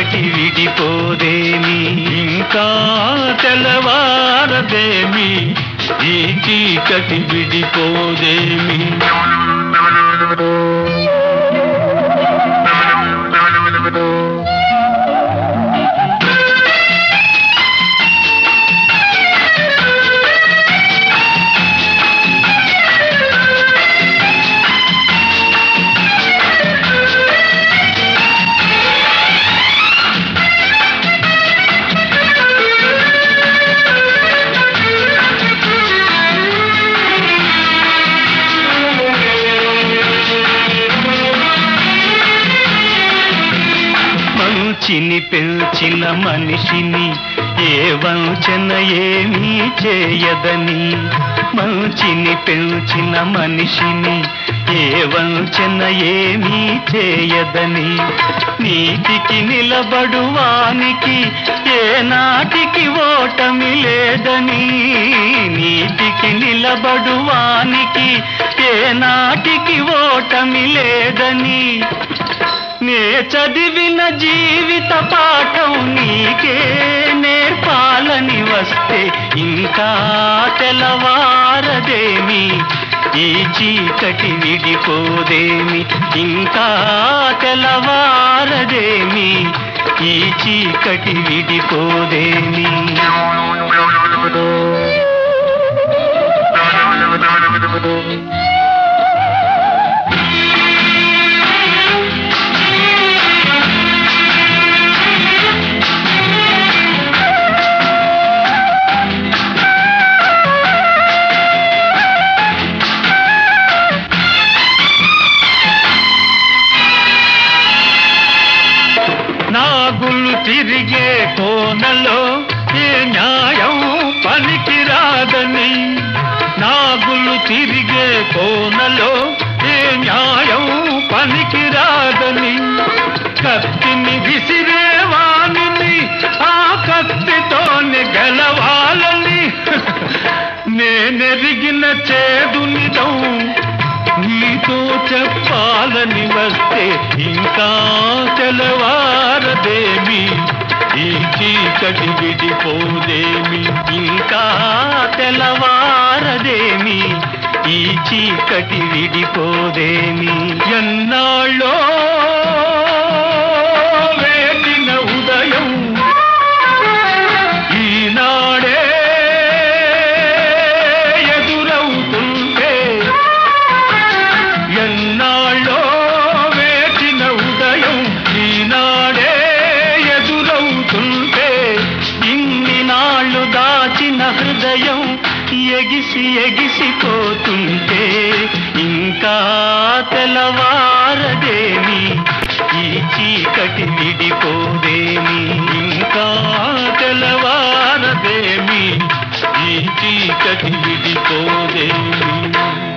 చీకటి విడిపోదేమి ఇంకా తెల్లవారదేమి ఈ చీకటి విడిపోదేమి మంచిని పెంచిన మనిషిని ఏ వంచన ఏమీ చేయదని మంచిని పెంచిన మనిషిని ఏ వంచన ఏమీ చేయదని నీతికి నిలబడువానికి ఏ నాటికి ఓటమి లేదని నీతికి నిలబడువానికి ఏ నాటికి ఓటమి లేదని నే చదివిన జీవిత పాఠం నీకే నేర్పాలని వస్తే ఇంకా తెల్లవారదేమి ఈ చీకటి విడిపోదేమి ఇంకా తెల్లవారదేమి ఈ చీకటి విడిపోదేమి నాగులు తిరిగే కోనలో ఏ న్యాయం పనికిరాదని నాగులు తిరిగే కోనలో ఏ న్యాయం పనికిరాదని కత్తిని విసిరే వాణిని ఆ కత్తితోనే గెలవాలని నేనెరిగిన చేదునిదం నీతో చెప్పాలని వస్తే ఇంకా తెలవారదేమి ఈ చీకటి విడిపోదేమి ఇంకా తెలవారదేమి ఈ చీకటి విడిపోదేమి ఎన్నాళ్ళో వేటిన ఉదయం ఈనాడే ఎదురవుతుంటే ఎన్నాళ్ళో వేచిన ఉదయం ఈనాడే ఎదురవుతుంటే ఇన్ని నాళ్ళు దాచిన హృదయం ఎగిసి ఎగిసిపోతుంటే ఇంకా తెల్లవారదేమి ఈ చీకటి విడిపోదేమి ఇంకా తెల్లవారదేమి ఈ చీకటి విడిపోదేమి